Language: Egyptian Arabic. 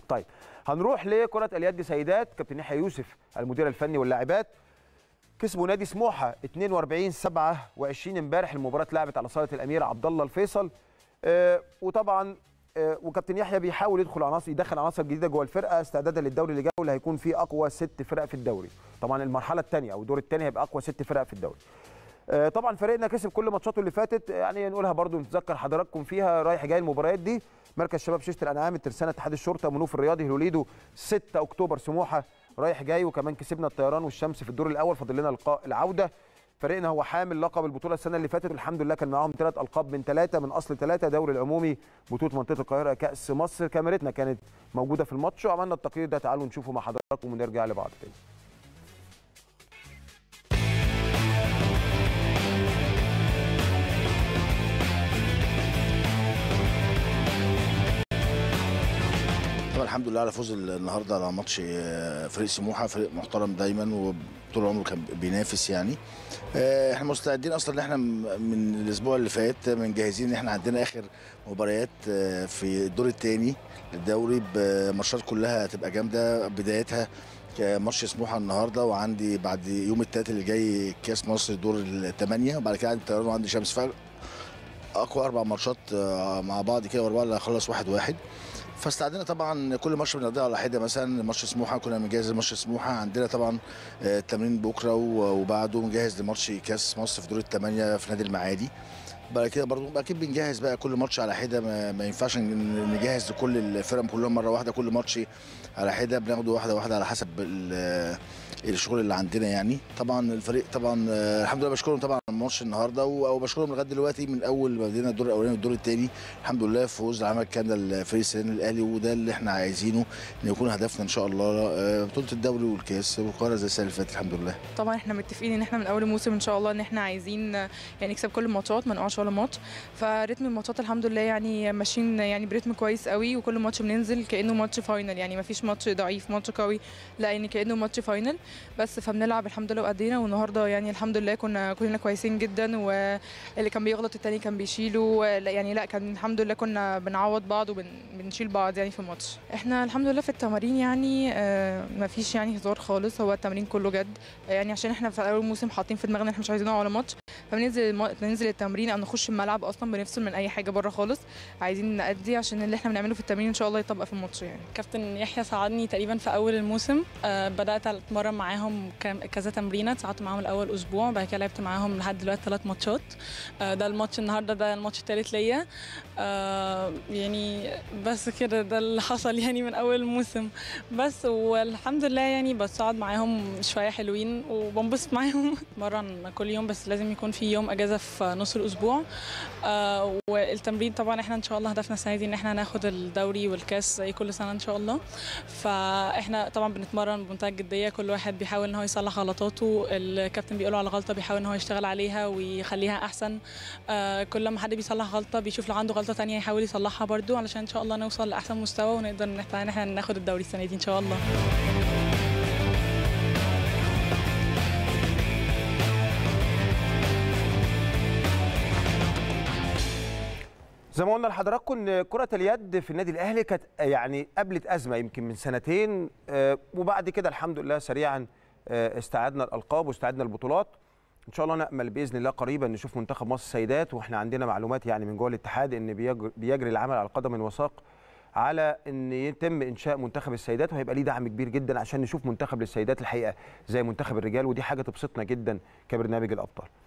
طيب هنروح لكره اليد سيدات كابتن يحيى يوسف المدير الفني واللاعبات كسبوا نادي سموحه 42 27 امبارح المباراه اتلعبت على صاله الامير عبد الله الفيصل آه وطبعا آه وكابتن يحيى بيحاول يدخل عناصر يدخل عناصر جديده جوه الفرقه استعدادا للدوري اللي جاي واللي هيكون فيه اقوى ست فرق في الدوري طبعا المرحله الثانيه او الدور الثاني هيبقى اقوى ست فرق في الدوري آه طبعا فريقنا كسب كل ماتشاته اللي فاتت يعني نقولها برضو نتذكر حضراتكم فيها رايح جاي المباريات دي مركز شباب شيشه الانعام الترسانه اتحاد الشرطه منوف الرياضي هلوليدو 6 اكتوبر سموحه رايح جاي وكمان كسبنا الطيران والشمس في الدور الاول فاضل لنا لقاء العوده فريقنا هو حامل لقب البطوله السنه اللي فاتت والحمد لله كان معاهم ثلاث القاب من ثلاثه من اصل ثلاثه دوري العمومي بطوله منطقه القاهره كاس مصر كاميرتنا كانت موجوده في الماتش وعملنا التقرير ده تعالوا نشوفه مع حضراتكم ونرجع لبعض تاني طبعا الحمد لله على فوز النهارده على ماتش فريق سموحه فريق محترم دايما وطول عمره كان بينافس يعني احنا مستعدين اصلا ان احنا من الاسبوع اللي فات مجهزين ان احنا عندنا اخر مباريات في الدور الثاني للدوري بماتشات كلها هتبقى جامده بدايتها ماتش سموحه النهارده وعندي بعد يوم الثلاث اللي جاي كاس مصر دور الثمانيه وبعد كده عندي الطيران وعندي شمس فرق اقوى اربع ماتشات مع بعض كده ورا بعض هخلص واحد واحد فاستعدنا طبعا كل ماتش بنقضيها على حده مثلا ماتش سموحه كنا بنجهز لماتش سموحه عندنا طبعا التمرين بكره وبعده بنجهز لماتش كاس مصر في دور الثمانيه في نادي المعادي بعد كده برضه اكيد بنجهز بقى كل ماتش على حده ما, ما ينفعش نجهز لكل الفرق كلهم مره واحده كل ماتش على حده بناخده واحده واحده على حسب الشغل اللي عندنا يعني طبعا الفريق طبعا الحمد لله بشكرهم طبعا على الماتش النهارده وبشكرهم لغايه دلوقتي من اول ما بدينا الدور الاولاني والدور الثاني الحمد لله فوز العمل كامل لفريق السنين الاهلي وده اللي احنا عايزينه ان يكون هدفنا ان شاء الله بطوله الدوري والكاس والقاهره زي السنه اللي فاتت الحمد لله طبعا احنا متفقين ان احنا من اول الموسم ان شاء الله ان احنا عايزين يعني نكسب كل الماتشات ما نقعش ولا ماتش فريتم الماتشات الحمد لله يعني ماشيين يعني بريتم كويس قوي وكل ماتش بننزل كانه ماتش فاينل يعني ما فيش ماتش ضعيف ماتش قوي لا يعني كانه ماتش فاينل بس فبنلعب الحمد لله وادينا والنهارده يعني الحمد لله كنا كلنا كويسين جدا واللي كان بيغلط التاني كان بيشيله يعني لا كان الحمد لله كنا بنعوض بعض وبنشيل بعض يعني في الماتش احنا الحمد لله في التمارين يعني ما فيش يعني هزار خالص هو التمرين كله جد يعني عشان احنا في اول موسم حاطين في دماغنا احنا مش عايزين نقع على ماتش فبننزل بننزل التمرين او نخش الملعب اصلا بنفصل من اي حاجه بره خالص عايزين نأدي عشان اللي احنا بنعمله في التمرين ان شاء الله يطبق في الماتش يعني كابتن يحيى ساعدني تقريبا في اول الموسم آه بدات اتمرن معاهم كذا تمرينه ساعدت معاهم الاول اسبوع بعد كده لعبت معاهم لحد دلوقتي ثلاث ماتشات آه ده الماتش النهارده ده الماتش الثالث ليا آه يعني بس كده ده اللي حصل يعني من اول الموسم بس والحمد لله يعني بصعد معاهم شويه حلوين وبنبسط معاهم اتمرن كل يوم بس لازم يكون في يوم اجازه في نص الاسبوع آه والتمرين طبعا احنا ان شاء الله هدفنا السنه دي ان احنا ناخد الدوري والكاس زي كل سنه ان شاء الله فاحنا طبعا بنتمرن بمنتهى الجديه كل واحد بيحاول ان هو يصلح غلطاته الكابتن بيقول على غلطه بيحاول ان هو يشتغل عليها ويخليها احسن آه كل ما حد بيصلح غلطه بيشوف لو عنده غلطه ثانيه يحاول يصلحها برده علشان ان شاء الله نوصل لاحسن مستوى ونقدر ان احنا ناخد الدوري السنه دي ان شاء الله زي ما قلنا لحضراتكم ان كره اليد في النادي الاهلي كانت يعني قابلت ازمه يمكن من سنتين وبعد كده الحمد لله سريعا استعدنا الالقاب واستعدنا البطولات ان شاء الله نامل باذن الله قريبا نشوف منتخب مصر سيدات واحنا عندنا معلومات يعني من جوه الاتحاد ان بيجري العمل على قدم وساق على ان يتم انشاء منتخب السيدات وهيبقى ليه دعم كبير جدا عشان نشوف منتخب للسيدات الحقيقه زي منتخب الرجال ودي حاجه تبسطنا جدا كبرنامج الابطال